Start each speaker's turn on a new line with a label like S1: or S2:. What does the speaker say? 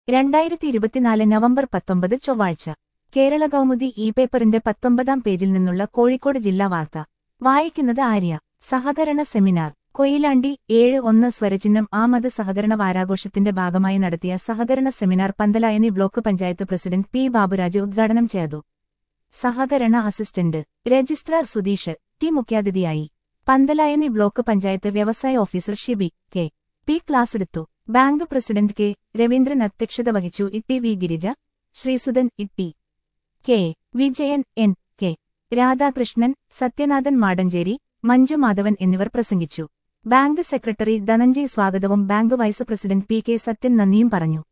S1: രണ്ടായിരത്തി ഇരുപത്തിനാല് നവംബർ പത്തൊമ്പത് ചൊവ്വാഴ്ച കേരള കൗമുദി ഇ പേപ്പറിന്റെ പത്തൊമ്പതാം പേജിൽ നിന്നുള്ള കോഴിക്കോട് ജില്ലാ വാർത്ത വായിക്കുന്നത് ആര്യ സഹകരണ സെമിനാർ കൊയിലാണ്ടി ഏഴ് ഒന്ന് സ്വരചിഹ്നം ആമത് സഹകരണ വാരാഘോഷത്തിന്റെ ഭാഗമായി നടത്തിയ സഹകരണ seminar Panthalayani block panchayat president P Baburaj ഉദ്ഘാടനം ചെയ്തു സഹകരണ അസിസ്റ്റന്റ് രജിസ്ട്രാർ സുധീഷ് ടി മുഖ്യാതിഥിയായി പന്തലായനി ബ്ലോക്ക് പഞ്ചായത്ത് വ്യവസായ officer Shibi K P class എടുത്തു ബാങ്ക് പ്രസിഡന്റ് കെ രവീന്ദ്രൻ അധ്യക്ഷത വഹിച്ചു ഇട്ടി വി ഗിരിജ ശ്രീസുധൻ ഇട്ടി K Vijayan N K Radhakrishnan Sathyanathan Madanchery Manju Madhavan എന്നിവർ പ്രസംഗിച്ചു ബാങ്ക് സെക്രട്ടറി ധനഞ്ജയ് സ്വാഗതവും bank vice president P K Sathyan നന്ദിയും പറഞ്ഞു